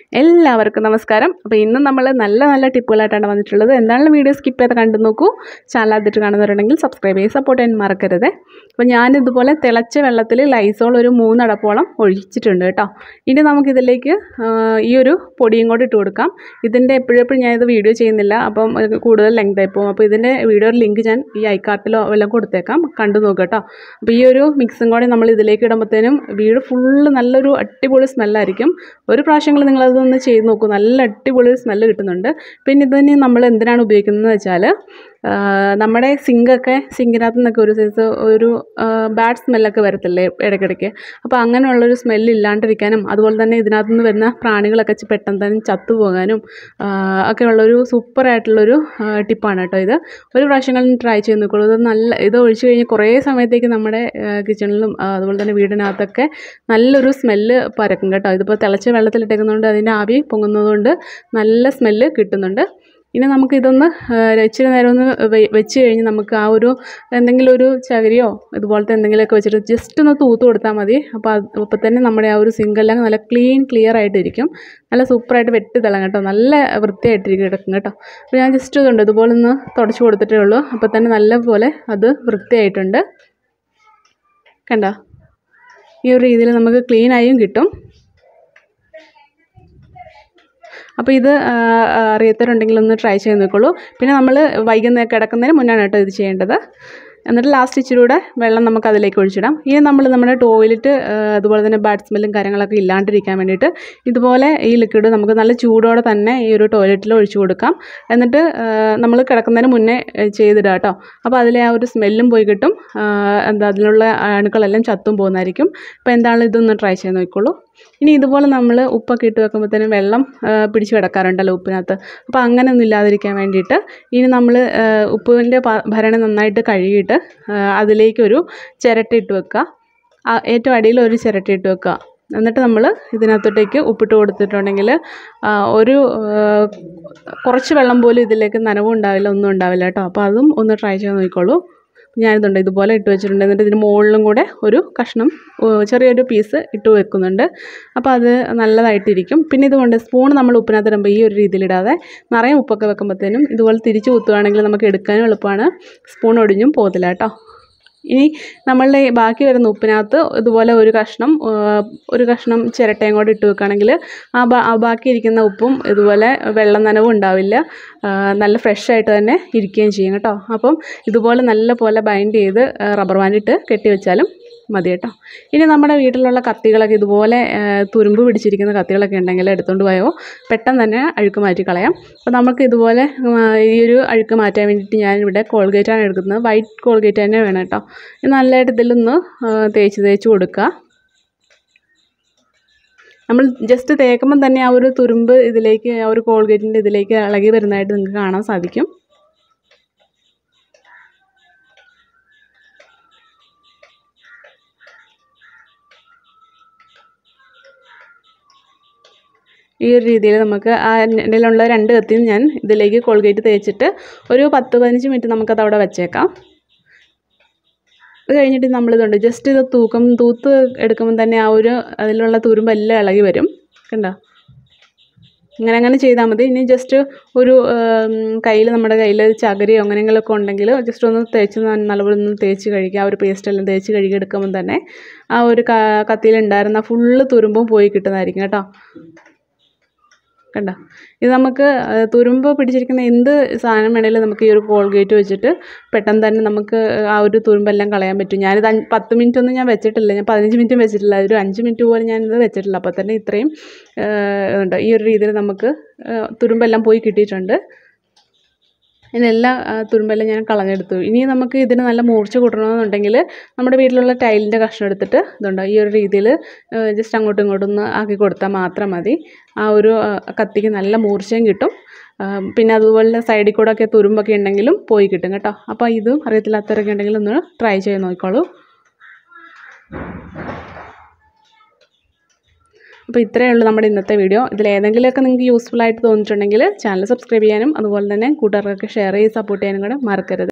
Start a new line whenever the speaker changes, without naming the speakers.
എല്ലാവർക്കും നമസ്കാരം അപ്പോൾ ഇന്നും നമ്മൾ നല്ല നല്ല ടിപ്പുകളായിട്ടാണ് വന്നിട്ടുള്ളത് എന്താണെങ്കിലും വീഡിയോ സ്കിപ്പ് ചെയ്ത് കണ്ടു നോക്കൂ ചാനൽ ആദ്യമായിട്ട് കാണുന്നവരുണ്ടെങ്കിൽ സബ്സ്ക്രൈബ് ചെയ്ത് സപ്പോർട്ട് ചെയ്യാൻ മറക്കരുത് അപ്പോൾ ഞാനിതുപോലെ തിളച്ച വെള്ളത്തിൽ ലൈസോൾ ഒരു മൂന്നടപ്പോളം ഒഴിച്ചിട്ടുണ്ട് കേട്ടോ ഇനി നമുക്കിതിലേക്ക് ആ, ഈ ഒരു പൊടിയും കൂടി ഇട്ട് കൊടുക്കാം ഇതിൻ്റെ എപ്പോഴെപ്പോഴും ഞാനിത് വീഡിയോ ചെയ്യുന്നില്ല അപ്പം ഇത് കൂടുതൽ ലെങ്ത് ആയി പോകും അപ്പോൾ ഇതിൻ്റെ വീഡിയോയുടെ ലിങ്ക് ഞാൻ ഈ ഐക്കാർട്ടിലോ വല്ലതും കൊടുത്തേക്കാം കണ്ടു നോക്കുക കേട്ടോ അപ്പോൾ ഈ ഒരു മിക്സും കൂടി നമ്മൾ ഇതിലേക്ക് ഇടുമ്പോഴത്തേനും വീട് ഫുള്ള് നല്ലൊരു അടിപൊളി സ്മെല്ലായിരിക്കും ഒരു പ്രാവശ്യങ്ങൾ നിങ്ങളതൊന്ന് ചെയ്ത് നോക്കൂ നല്ല അടിപൊളി സ്മെല്ല് കിട്ടുന്നുണ്ട് പിന്നെ ഇതിന് നമ്മൾ എന്തിനാണ് ഉപയോഗിക്കുന്നത് വെച്ചാൽ ആ, നമ്മുടെ സിങ്കൊക്കെ സിങ്കിനകത്ത് നിന്നൊക്കെ ഒരു സൈസ് ഒരു ബാഡ് സ്മെല്ലൊക്കെ വരത്തില്ലേ ഇടയ്ക്കിടയ്ക്ക് അപ്പോൾ അങ്ങനെയുള്ളൊരു സ്മെല്ല് ഇല്ലാണ്ടിരിക്കാനും അതുപോലെ തന്നെ ഇതിനകത്ത് നിന്ന് വരുന്ന പ്രാണികളൊക്കെ ചി- പെട്ടെന്ന് തന്നെ ചത്തുപോകാനും ആ, ഒക്കെ ഉള്ളൊരു സൂപ്പറായിട്ടുള്ളൊരു ടിപ്പാണ് കേട്ടോ ഇത് ഒരു പ്രാവശ്യങ്ങളിൽ ട്രൈ ചെയ്ത് നോക്കുള്ളൂ ഇത് നല്ല ഇത് ഒഴിച്ച് കഴിഞ്ഞ് കുറേ സമയത്തേക്ക് നമ്മുടെ കിച്ചണിലും അതുപോലെ തന്നെ വീടിനകത്തൊക്കെ നല്ലൊരു സ്മെല്ല് പരക്കും കേട്ടോ ഇതിപ്പോൾ തിളച്ച വെള്ളത്തിലിട്ടേക്കുന്നതുകൊണ്ട് അതിൻ്റെ ആവി പൊങ്ങുന്നതുകൊണ്ട് നല്ല സ്മെല്ല് കിട്ടുന്നുണ്ട് ഇനി നമുക്കിതൊന്ന് ആ, ഇച്ചിരി നേരം ഒന്ന് വെ- വെച്ച് കഴിഞ്ഞ് നമുക്ക് ആ ഒരു എന്തെങ്കിലും ഒരു ചകിരിയോ ഇതുപോലത്തെ എന്തെങ്കിലുമൊക്കെ വെച്ചിട്ട് ജസ്റ്റ് ഒന്ന് തൂത്ത് കൊടുത്താൽ മതി അപ്പോൾ അത് അപ്പോൾ തന്നെ നമ്മുടെ ആ ഒരു സിങ്കെല്ലാം നല്ല ക്ലീൻ ക്ലിയർ ആയിട്ടിരിക്കും നല്ല സൂപ്പറായിട്ട് വെട്ടി തിളങ്ങും കേട്ടോ നല്ല വൃത്തിയായിട്ടിരിക്കും കിടക്കും കേട്ടോ അപ്പോൾ ഞാൻ ജസ്റ്റ് ഇതുണ്ട് ഇതുപോലെ ഒന്ന് തുടച്ച് കൊടുത്തിട്ടേ ഉള്ളൂ അപ്പോൾ തന്നെ നല്ലപോലെ അത് വൃത്തിയായിട്ടുണ്ട് കണ്ടോ ഈ ഒരു രീതിയിൽ നമുക്ക് ക്ലീൻ ആയും കിട്ടും അപ്പോൾ ഇത് ആ, ആ, അറിയാത്തവരുണ്ടെങ്കിൽ ഒന്ന് ട്രൈ ചെയ്ത് നോക്കുള്ളൂ പിന്നെ നമ്മൾ വൈകുന്നേരം കിടക്കുന്നതിന് മുന്നാണ് കേട്ടോ ഇത് ചെയ്യേണ്ടത് എന്നിട്ട് ലാസ്റ്റ് ഇച്ചിരി കൂടെ വെള്ളം നമുക്ക് അതിലേക്ക് ഒഴിച്ചിടാം ഇനി നമ്മൾ നമ്മുടെ ടോയ്ലറ്റ് അതുപോലെ തന്നെ ബാഡ് സ്മെല്ലും കാര്യങ്ങളൊക്കെ ഇല്ലാണ്ടിരിക്കാൻ വേണ്ടിയിട്ട് ഇതുപോലെ ഈ ലിക്വിഡ് നമുക്ക് നല്ല ചൂടോടെ തന്നെ ഈ ഒരു ടോയ്ലറ്റിൽ ഒഴിച്ചു കൊടുക്കാം എന്നിട്ട് നമ്മൾ കിടക്കുന്നതിന് മുന്നേ ഏ, ചെയ്തിടുക കേട്ടോ അപ്പോൾ അതിലെ ആ ഒരു സ്മെല്ലും പോയി കിട്ടും ആ, എന്താ അതിലുള്ള അണുക്കളെല്ലാം ചത്തും പോകുന്നതായിരിക്കും അപ്പോൾ എന്താണ് ഇതൊന്ന് ട്രൈ ചെയ്ത് നോക്കിക്കോളൂ ഇനി ഇതുപോലെ നമ്മൾ ഉപ്പൊക്കെ ഇട്ട് വെക്കുമ്പോഴത്തേനും വെള്ളം ആ, പിടിച്ച് കിടക്കാറുണ്ടല്ലോ ഉപ്പിനകത്ത് അപ്പോൾ അങ്ങനെയൊന്നും ഇല്ലാതിരിക്കാൻ വേണ്ടിയിട്ട് ഇനി നമ്മൾ ഉപ്പിൻ്റെ ഭരണി നന്നായിട്ട് കഴുകിയിട്ട് ആ, അതിലേക്കൊരു ചിരട്ട ഇട്ട് വെക്കുക ആ, ഏറ്റവും അടിയിൽ ഒരു ചിരട്ട ഇട്ട് വെക്കുക എന്നിട്ട് നമ്മൾ ഇതിനകത്തോട്ടേക്ക് ഉപ്പിട്ട് കൊടുത്തിട്ടുണ്ടെങ്കിൽ ആ, ഒരു ആ, കുറച്ച് വെള്ളം പോലും ഇതിലേക്ക് നനവും ഉണ്ടാവില്ല ഒന്നും ഉണ്ടാവില്ല കേട്ടോ അപ്പോൾ അതും ഒന്ന് ട്രൈ ചെയ്ത് നോക്കിക്കോളൂ ഞാനിതുണ്ട് ഇതുപോലെ ഇട്ട് വെച്ചിട്ടുണ്ട് എന്നിട്ട് ഇതിന് മുകളിലും കൂടെ ഒരു കഷ്ണം ഓ, ചെറിയൊരു പീസ് ഇട്ട് വെക്കുന്നുണ്ട് അപ്പോൾ അത് നല്ലതായിട്ടിരിക്കും പിന്നെ ഇതുകൊണ്ട് സ്പൂൺ നമ്മൾ ഉപ്പിനകത്ത് ഇടുമ്പോൾ ഈ ഒരു രീതിയിലിടാതെ നിറയെ ഉപ്പൊക്കെ വെക്കുമ്പോഴത്തേനും ഇതുപോലെ തിരിച്ച് കുത്തുകയാണെങ്കിൽ നമുക്ക് എടുക്കാനും എളുപ്പമാണ് സ്പൂൺ ഒടിഞ്ഞും പോകത്തില്ല കേട്ടോ ഇനി നമ്മളുടെ ഈ ബാക്കി വരുന്ന ഉപ്പിനകത്ത് ഇതുപോലെ ഒരു കഷ്ണം ആ, ഒരു കഷ്ണം ചിരട്ടയും കൂടെ ഇട്ട് വെക്കുകയാണെങ്കിൽ ആ ബാ ആ ബാക്കി ഇരിക്കുന്ന ഉപ്പും ഇതുപോലെ വെള്ളം നനവും ഉണ്ടാവില്ല ആ, നല്ല ഫ്രഷ് ആയിട്ട് തന്നെ ഇരിക്കുകയും ചെയ്യും കേട്ടോ അപ്പം ഇതുപോലെ നല്ല പോലെ ബൈൻഡ് ചെയ്ത് റബ്ബർ ബാൻഡ് ഇട്ട് കെട്ടി വെച്ചാലും മതി കേട്ടോ ഇനി നമ്മുടെ വീട്ടിലുള്ള കത്തികളൊക്കെ ഇതുപോലെ ആ, തുരുമ്പ് പിടിച്ചിരിക്കുന്ന കത്തികളൊക്കെ ഉണ്ടെങ്കിൽ എടുത്തുകൊണ്ട് പോയോ പെട്ടെന്ന് തന്നെ അഴുക്ക് മാറ്റി കളയാം അപ്പോൾ നമുക്ക് ഇതുപോലെ ആ, ഈ ഒരു അഴുക്ക് മാറ്റാൻ വേണ്ടിയിട്ട് ഞാനിവിടെ കോൾഗേറ്റാണ് എടുക്കുന്നത് വൈറ്റ് കോൾഗേറ്റ് തന്നെ വേണം കേട്ടോ ഇത് നല്ലതായിട്ട് ഇതിലൊന്ന് ആ, തേച്ച് തേച്ച് കൊടുക്കുക നമ്മൾ ജസ്റ്റ് തേക്കുമ്പം തന്നെ ആ ഒരു തുരുമ്പ് ഇതിലേക്ക് ആ ഒരു കോൾഗേറ്റിൻ്റെ ഇതിലേക്ക് ഇളകി വരുന്നതായിട്ട് നിങ്ങൾക്ക് കാണാൻ സാധിക്കും ഈ ഒരു രീതിയിൽ നമുക്ക് ആ ഇതിലുള്ള രണ്ട് കത്തിയും ഞാൻ ഇതിലേക്ക് കോൾഗേറ്റ് തേച്ചിട്ട് ഒരു പത്ത് പതിനഞ്ച് മിനിറ്റ് നമുക്കത് അവിടെ വെച്ചേക്കാം അത് കഴിഞ്ഞിട്ട് നമ്മളിതുണ്ട് ജസ്റ്റ് ഇത് തൂക്കം തൂത്ത് എടുക്കുമ്പോൾ തന്നെ ആ ഒരു അതിലുള്ള തുരുമ്പെല്ലാം ഇളകി വരും കണ്ടോ ഇങ്ങനെ അങ്ങനെ ചെയ്താൽ മതി ഇനി ജസ്റ്റ് ഒരു കയ്യിൽ നമ്മുടെ കയ്യിൽ ചകിരിയോ അങ്ങനെയെങ്കിലുമൊക്കെ ഉണ്ടെങ്കിൽ ജസ്റ്റ് ഒന്ന് തേച്ച് ന- നല്ലപോലെ ഒന്ന് തേച്ച് കഴുകുക ആ ഒരു പേസ്റ്റ് എല്ലാം തേച്ച് കഴുകി എടുക്കുമ്പോൾ തന്നെ ആ ഒരു ക- കത്തിയിലുണ്ടായിരുന്ന ഫുള്ള് തുരുമ്പും പോയി കിട്ടുന്നതായിരിക്കും കേട്ടോ കണ്ടോ ഇത് നമുക്ക് ആ, തുരുമ്പ് പിടിച്ചിരിക്കുന്ന എന്ത് സാധനം വേണേലും നമുക്ക് ഈ ഒരു കോൾഗേറ്റ് വെച്ചിട്ട് പെട്ടെന്ന് തന്നെ നമുക്ക് ആ ഒരു തുരുമ്പെല്ലാം കളയാൻ പറ്റും ഞാനിത് അഞ്ച് പത്ത് മിനിറ്റ് ഒന്നും ഞാൻ വെച്ചിട്ടില്ല ഞാൻ പതിനഞ്ച് മിനിറ്റും വെച്ചിട്ടില്ല ഒരു അഞ്ച് മിനിറ്റ് പോലും ഞാനിത് വെച്ചിട്ടില്ല അപ്പോൾ തന്നെ ഇത്രയും ആ, ഉണ്ട് ഈ ഒരു രീതിയിൽ നമുക്ക് ആ, തുരുമ്പെല്ലാം പോയി കിട്ടിയിട്ടുണ്ട് ഇതിനെല്ലാം ആ, തുരുമ്പെല്ലാം ഞാൻ കളഞ്ഞെടുത്തു ഇനി നമുക്ക് ഇതിന് നല്ല മൂർച്ച കൂട്ടണമെന്നുണ്ടെങ്കിൽ നമ്മുടെ വീട്ടിലുള്ള ടൈലിൻ്റെ കഷ്ണം എടുത്തിട്ട് ഇതുണ്ട് ഈ ഒരു രീതിയിൽ ജസ്റ്റ് അങ്ങോട്ടും ഇങ്ങോട്ടും ഒന്ന് ആക്കി കൊടുത്താൽ മാത്രം മതി ആ ഒരു ആ, കത്തിക്ക് നല്ല മൂർച്ചയും കിട്ടും ആ, പിന്നെ അതുപോലെ സൈഡിൽ കൂടെ ഒക്കെ തുരുമ്പൊക്കെ ഉണ്ടെങ്കിലും പോയി കിട്ടും കേട്ടോ അപ്പോൾ ഇതും അറിയത്തില്ലാത്തവരൊക്കെ ഉണ്ടെങ്കിൽ ഒന്ന് ട്രൈ ചെയ്ത് നോക്കിക്കോളൂ അപ്പോൾ ഇത്രയേ ഉള്ളൂ നമ്മുടെ ഇന്നത്തെ വീഡിയോ ഇതിൽ ഏതെങ്കിലുമൊക്കെ നിങ്ങൾക്ക് യൂസ്ഫുൾ ആയിട്ട് തോന്നിയിട്ടുണ്ടെങ്കിൽ ചാനൽ സബ്സ്ക്രൈബ് ചെയ്യാനും അതുപോലെ തന്നെ കൂട്ടുകാർക്കൊക്കെ ഷെയർ ചെയ്ത് സപ്പോർട്ട് ചെയ്യാനും കൂടെ മറക്കരുത്